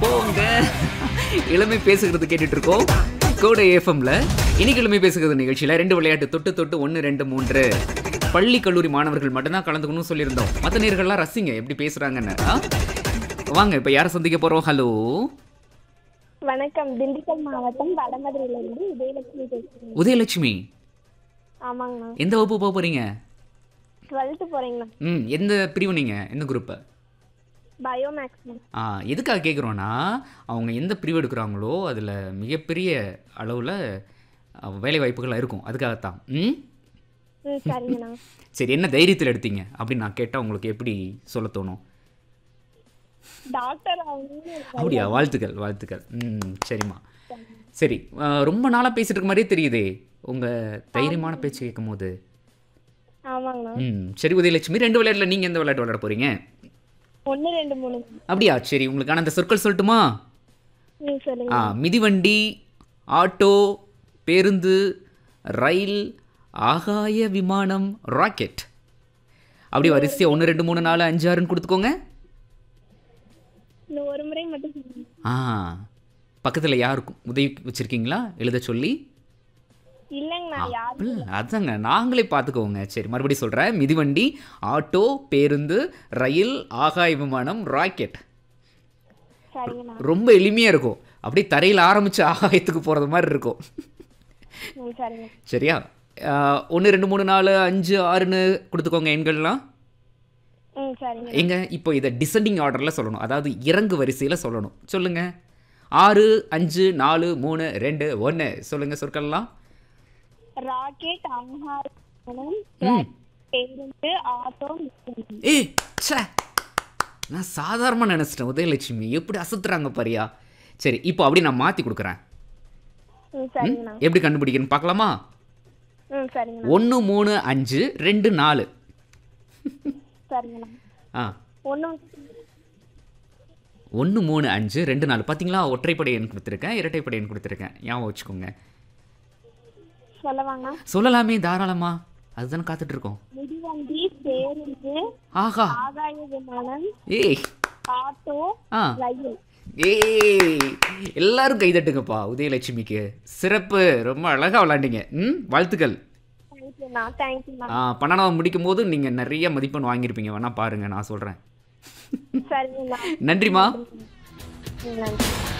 போங்க இளமை பேசுகிறது கேட்டுட்டு இருக்கோம் கோடை ஏஃபம்ல இன்னைக்கு இளமை பேசுகிறது நிகழ்ச்சியில ரெண்டு விளையாட்டு தொட்டு தொட்டு ஒன்று ரெண்டு மூன்று பள்ளி கல்லூரி மாணவர்கள் மட்டும்தான் கலந்துக்கணும்னு சொல்லியிருந்தோம் மற்ற நேர்கள்லாம் ரசிங்க எப்படி பேசுறாங்கன்னு ஆ? வாங்க இப்போ யாரை சந்திக்க போறோம் ஹலோ வணக்கம் திண்டுக்கல் மாவட்டம் வடமதுரையிலிருந்து உதயலட்சுமி பேசுறேன் உதயலட்சுமி ஆமாங்கண்ணா எந்த வகுப்பு போக போறீங்க டுவெல்த்து போறீங்களா ம் எந்த பிரிவு நீங்க எந்த குரூப்பு பயோ மேக்ஸ்ண்ணா ஆ எதுக்காக கேட்குறோன்னா அவங்க எந்த பிரிவு எடுக்கிறாங்களோ அதில் மிகப்பெரிய அளவில் வேலை வாய்ப்புகள் இருக்கும் அதுக்காகத்தான் ம் ம் சரிங்கண்ணா சரி என்ன தைரியத்தில் எடுத்தீங்க அப்படின்னு நான் கேட்டால் உங்களுக்கு எப்படி சொல்ல தோணும் டாக்டர் ஆகணும்னு அப்படியா வாழ்த்துக்கள் வாழ்த்துக்கள் ம் சரிம்மா சரி ஆ, ரொம்ப நாளாக பேசிட்டு இருக்க மாதிரியே தெரியுதே உங்கள் தைரியமான பேச்சு கேட்கும் போது ஆமாங்கண்ணா ம் சரி உதயலட்சுமி ரெண்டு விளையாட்டில் நீங்கள் எந்த விளையாட்டு விளையாட போகிறீங்க ஒன்று ரெண்டு மூணு அப்படியா சரி உங்களுக்கான அந்த சொற்கள் சொல்லட்டுமா ம் சொல்லுங்க ஆ மிதிவண்டி ஆட்டோ பேருந்து ரயில் ஆகாய விமானம் ராக்கெட் அப்படி வரிசையாக ஒன்று ரெண்டு மூணு நாலு அஞ்சு ஆறுன்னு கொடுத்துக்கோங்க இன்னும் ஒரு முறை மட்டும் சொல்லுங்க ஆ பக்கத்தில் யாருக்கும் உதவி வச்சுருக்கீங்களா எழுத சொல்லி இல்லைங்கண்ணா யார் இல்ல, அதாங்க நாங்களே பார்த்துக்கோங்க சரி மறுபடியும் சொல்கிறேன் மிதிவண்டி ஆட்டோ பேருந்து ரயில் ஆகாய விமானம் ராக்கெட் சரிங்கண்ணா ரொம்ப எளிமையாக இருக்கும் அப்படியே தரையில் ஆரம்பித்து ஆகாயத்துக்கு போகிறது மாதிரி இருக்கும் ம் சரிங்க சரியா ஒன்று ரெண்டு மூணு நாலு அஞ்சு ஆறுன்னு கொடுத்துக்கோங்க எண்கள்லாம் ம் சரிங்க எங்க இப்போ இதை டிசெண்டிங் ஆர்டரில் சொல்லணும் அதாவது இறங்கு வரிசையில் சொல்லணும் சொல்லுங்க ஆறு அஞ்சு நாலு மூணு ரெண்டு ஒன்று சொல்லுங்க சொற்கள்லாம் ராக்கெட் ஆகாரம் ம் பேருந்து ஆட்டோ மிஷின். ஏய் ச்சே நான் சாதாரணமாக நினச்சிட்டேன் உதயலட்சுமி எப்படி அசத்துறாங்க பாரியா சரி இப்போ அப்படி நான் மாற்றி கொடுக்குறேன் ம் சரிங்கண்ணா எப்படி கண்டுபிடிக்கணும்னு பார்க்கலாமா ம் சரிங்கண்ணா ஒன்று மூணு அஞ்சு ரெண்டு நாலு சரிங்கண்ணா ஆ ஒன்று ஒன்று மூணு அஞ்சு ரெண்டு நாலு பார்த்தீங்களா ஒற்றைப்படை எண் கொடுத்துருக்கேன் இரட்டைப்படை எண் கொடுத்துருக்கேன் ஞாபகம் வச்சுக்கோங்க சொல்லவாங்கண்ணா சொல்லலாமே தாராளமா அதுதானே காத்துட்டு இருக்கோம் மிதிவண்டி பேருந்து ஆஹா ஆகாய விமானம் ஏய் ஆட்டோ ஆ ரயில் ஏய் எல்லாரும் கைதட்டுங்கப்பா உதயலட்சுமிக்கு சிறப்பு ரொம்ப அழகாக விளாண்டீங்க ம் வாழ்த்துக்கள் தேங்க்யூண்ணா தேங்க்யூண்ணா ஆ, பன்னெண்டாவது முடிக்கும் போது நீங்கள் நிறைய மதிப்பெண் வாங்கியிருப்பீங்க வேணா பாருங்க நான் சொல்கிறேன் சரிங்கண்ணா நன்றிம்மா ம், நன்றி